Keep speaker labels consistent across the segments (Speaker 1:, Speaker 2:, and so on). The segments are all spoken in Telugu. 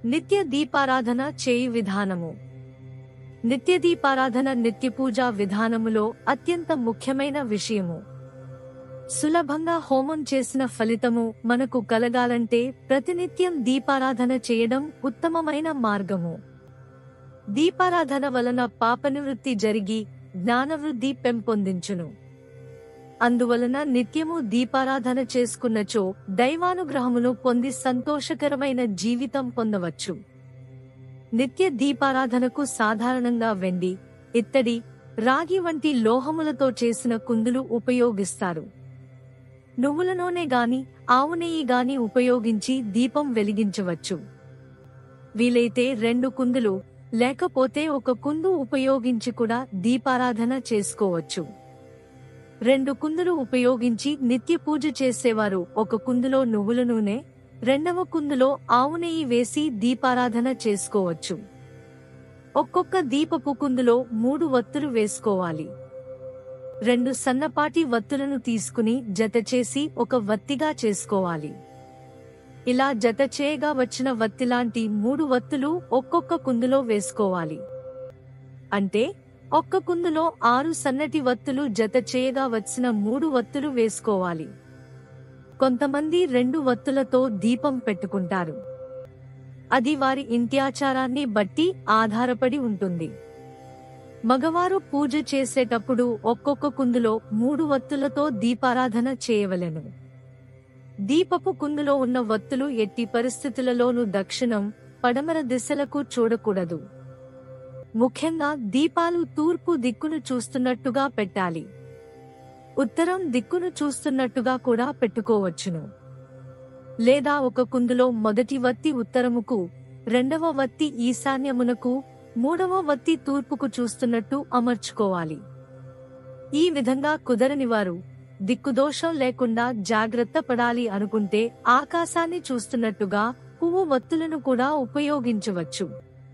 Speaker 1: నిత్య దీపారాధన చేయి విధానము నిత్య దీపారాధన నిత్య పూజా విధానములో అత్యంత ముఖ్యమైన విషయము సులభంగా హోమం చేసిన ఫలితము మనకు కలగాలంటే ప్రతినిత్యం దీపారాధన చేయడం ఉత్తమమైన మార్గము దీపారాధన వలన పాపనివృత్తి జరిగి జ్ఞానవృద్ధి పెంపొందించును అందువలన నిత్యము దీపారాధన చేసుకున్నచో దైవానుగ్రహమును పొంది సంతోషకరమైన జీవితం పొందవచ్చు నిత్య దీపారాధనకు సాధారణంగా వెండి ఇత్తడి రాగి వంటి లోహములతో చేసిన కుందులు ఉపయోగిస్తారు నువ్వుల నూనె గాని ఆవు నెయ్యి గాని ఉపయోగించి దీపం వెలిగించవచ్చు వీలైతే రెండు కుందులు లేకపోతే ఒక కుందు ఉపయోగించి కూడా దీపారాధన చేసుకోవచ్చు రెండు కుందులు ఉపయోగించి నిత్య పూజ చేసేవారు ఒక కుందులో నువ్వుల నూనె రెండవ కుందులో ఆవు నెయ్యి వేసి దీపారాధన చేసుకోవచ్చు ఒక్కొక్క దీపపు కుందులో మూడు వత్తులు వేసుకోవాలి రెండు సన్నపాటి వత్తులను తీసుకుని జత చేసి ఒక వత్తిగా చేసుకోవాలి ఇలా జత చేయగా వచ్చిన వత్తిలాంటి మూడు వత్తులు ఒక్కొక్క కుందులో వేసుకోవాలి అంటే ఒక్క కుందులో ఆరు సన్నటి వత్తులు జత చేయగా వచ్చిన మూడు వత్తులు వేసుకోవాలి కొంతమంది రెండు వత్తులతో దీపం పెట్టుకుంటారు అది వారి ఇంత్యాచారాన్ని బట్టి ఆధారపడి ఉంటుంది మగవారు పూజ చేసేటప్పుడు ఒక్కొక్క కుందులో మూడు వత్తులతో దీపారాధన చేయవలెను దీపపు కుందులో ఉన్న వత్తులు ఎట్టి పరిస్థితులలోనూ దక్షిణం పడమర దిశలకు చూడకూడదు ముఖ్యంగా దీపాలు తూర్పు దిక్కును చూస్తున్నట్టుగా పెట్టాలి ఉత్తరం దిక్కును చూస్తున్నట్టుగా కూడా పెట్టుకోవచ్చును లేదా ఒక కుందులో మొదటి వత్తి ఉత్తరముకు రెండవ వత్తి ఈశాన్యమునకు మూడవ వత్తి తూర్పుకు చూస్తున్నట్టు అమర్చుకోవాలి ఈ విధంగా కుదరని వారు దిక్కుదోషం లేకుండా జాగ్రత్త పడాలి అనుకుంటే ఆకాశాన్ని చూస్తున్నట్టుగా పువ్వు వత్తులను కూడా ఉపయోగించవచ్చు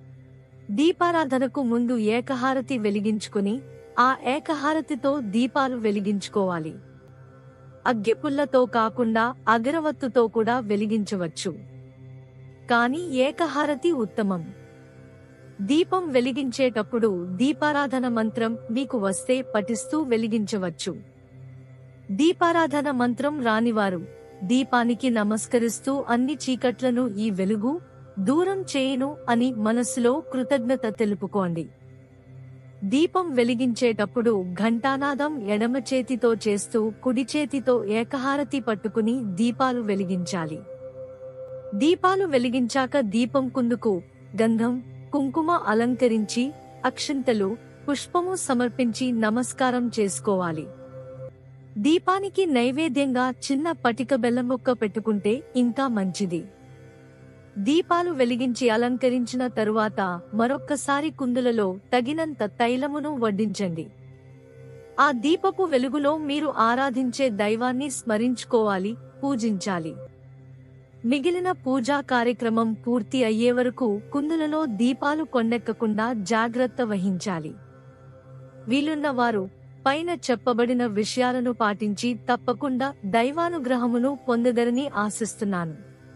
Speaker 1: దీపారాధనకు ముందు ఏకహారతి వెలిగించుకుని ఆ ఏకహారతితో దీపాలు వెలిగించుకోవాలి అగ్గిపుల్లతో కాకుండా అగరవత్తుతో కూడా వెలిగించవచ్చు కాని ఏకహారతి ఉత్తమం దీపం వెలిగించేటప్పుడు దీపారాధన మంత్రం మీకు వస్తే పఠిస్తూ వెలిగించవచ్చు దీపారాధన మంత్రం రానివారు దీపానికి నమస్కరిస్తూ అన్ని చీకట్లను ఈ వెలుగు దూరం చేయను అని మనసులో కృతజ్ఞత తెలుపుకోండి దీపం వెలిగించేటప్పుడు ఘంటానాదం ఎడమ చేతితో చేస్తూ కుడి చేతితో ఏకహారతి పట్టుకుని దీపాలు వెలిగించాలి దీపాలు వెలిగించాక దీపం కుందుకు గంధం కుంకుమ అలంకరించి అక్షింతలు పుష్పము సమర్పించి నమస్కారం చేసుకోవాలి దీపానికి నైవేద్యంగా చిన్న పటిక బెల్లం ముక్క పెట్టుకుంటే ఇంకా మంచిది దీపాలు వెలిగించి అలంకరించిన తరువాత మరొక్కసారి కుందులలో తగినంత తైలమును వడ్డించండి ఆ దీపపు వెలుగులో మీరు ఆరాధించే దైవాన్ని స్మరించుకోవాలి పూజించాలి మిగిలిన పూజా కార్యక్రమం పూర్తి అయ్యే వరకు కుందులలో దీపాలు కొండెక్కకుండా జాగ్రత్త వహించాలి వీలున్న వారు పైన చెప్పబడిన విషయాలను పాటించి తప్పకుండా దైవానుగ్రహమును పొందగరని ఆశిస్తున్నాను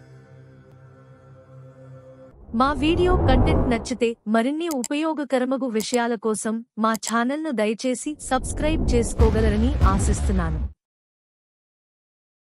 Speaker 1: మా వీడియో కంటెంట్ నచ్చితే మరిన్ని ఉపయోగకరమగు విషయాల కోసం మా ఛానల్ను దయచేసి సబ్స్క్రైబ్ చేసుకోగలరని ఆశిస్తున్నాను